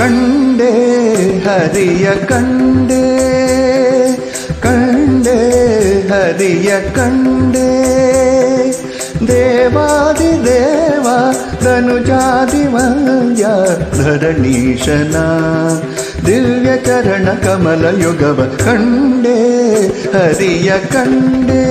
ಕಂಡೆ ಹರಿಯ ಕಂಡೆ ಕಂಡೆ ಹರಿಯ ಕಂಡೆ ದೇವಾದಿ ದೇವ ಧನುಜಾದಿ ವಲ್ಯ ಧರಣೀಶನ ದಿವ್ಯ ಚರಣ ಕಮಲ ಯುಗವ ಕಂಡೆ ಹರಿಯ ಕಂಡೆ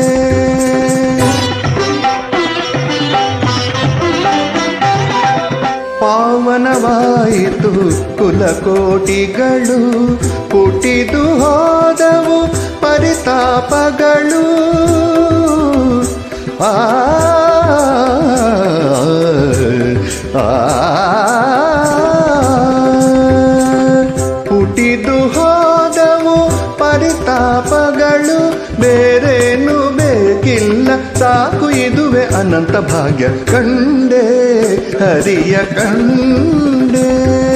ಪಾವನವಾಯಿತು ಕುಲಕೋಟಿಗಳು ಹುಟ್ಟಿದು ಹೋದವು ಪರಿತಾಪಗಳು ಆ ಆ, ಹುಟ್ಟಿದು ಹೋದವು ಪರಿತಾಪಗಳು ಬೇರೇನು ಬೇಕಿಲ್ಲ ಸಾಕು ಇದುವೆ ಅನಂತ ಭಾಗ್ಯ ಕಂಡೆ ಹರಿಯ ಕಂಡೆ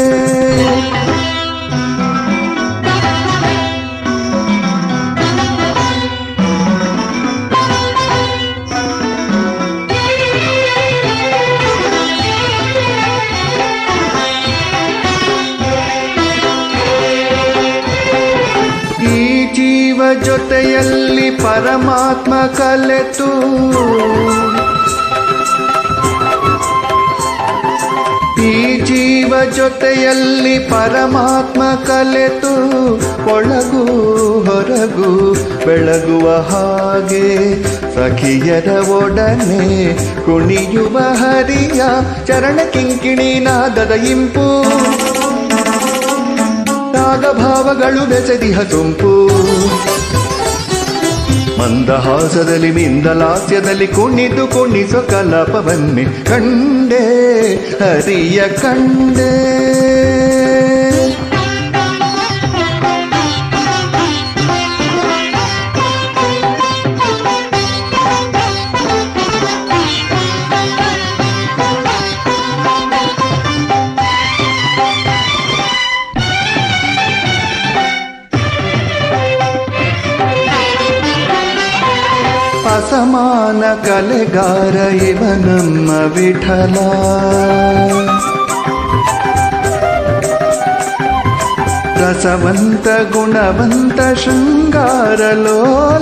ಈ ಜೀವ ಜೊತೆಯಲ್ಲಿ ಪರಮಾತ್ಮ ಕಲೆತು ಈ ಜೀವ ಜೊತೆಯಲ್ಲಿ ಪರಮಾತ್ಮ ಕಲೆತು ಒಳಗು ಹೊರಗು ಬೆಳಗುವ ಹಾಗೆ ಸಖಿಯರ ಒಡನೆ ಕುಣಿಯುವ ಹರಿಯ ಚರಣ ಕಿಂಕಿಣಿ ನಾದದ ಇಂಪು ರಾಗಭಾವಗಳು ಬೆಸೆದಿಹ ಸೊಂಪು ಮಂದಹಾಸದಲ್ಲಿ ಮಿಂದಲಾಸ್ಯದಲ್ಲಿ ಕುಣಿದು ಕುಣಿಸೋ ಕಲಾಪವನ್ನೇ ಕಂಡೆ ಹರಿಯ ಕಂಡೆ ಅಸಮಾನ ಕಲೆಗಾರ ಇವ ನಮ್ಮ ವಿಠಲ ರಸವಂತ ಗುಣವಂತ ಶೃಂಗಾರ ಲೋಲ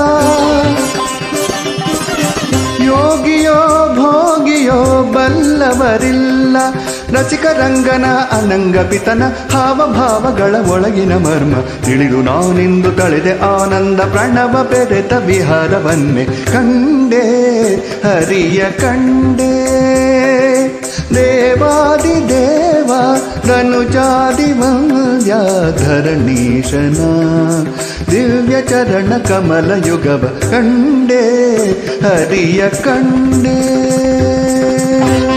ಯೋಗಿಯೋ ಭೋಗಿಯೋ ಬಲ್ಲವರಿಲ್ಲ ರಸಿಕರಂಗನ ಅನಂಗ ಪಿತನ ಹಾವಭಾವಗಳ ಒಳಗಿನ ಮರ್ಮ ತಿಳಿದು ನಾನಿಂದು ತಳೆದೆ ಆನಂದ ಪ್ರಣವ ಬೆರೆತ ವಿಹಾರವನ್ನೇ ಕಂಡೆ ಹರಿಯ ಕಂಡೆ ದೇವಾದಿ ದೇವ ಧನುಜಾದಿ ವಂದ್ಯ ಧರಣೀಶನ ದಿವ್ಯ ಚರಣ ಕಮಲ ಯುಗವ ಕಂಡೆ ಹರಿಯ ಕಂಡೆ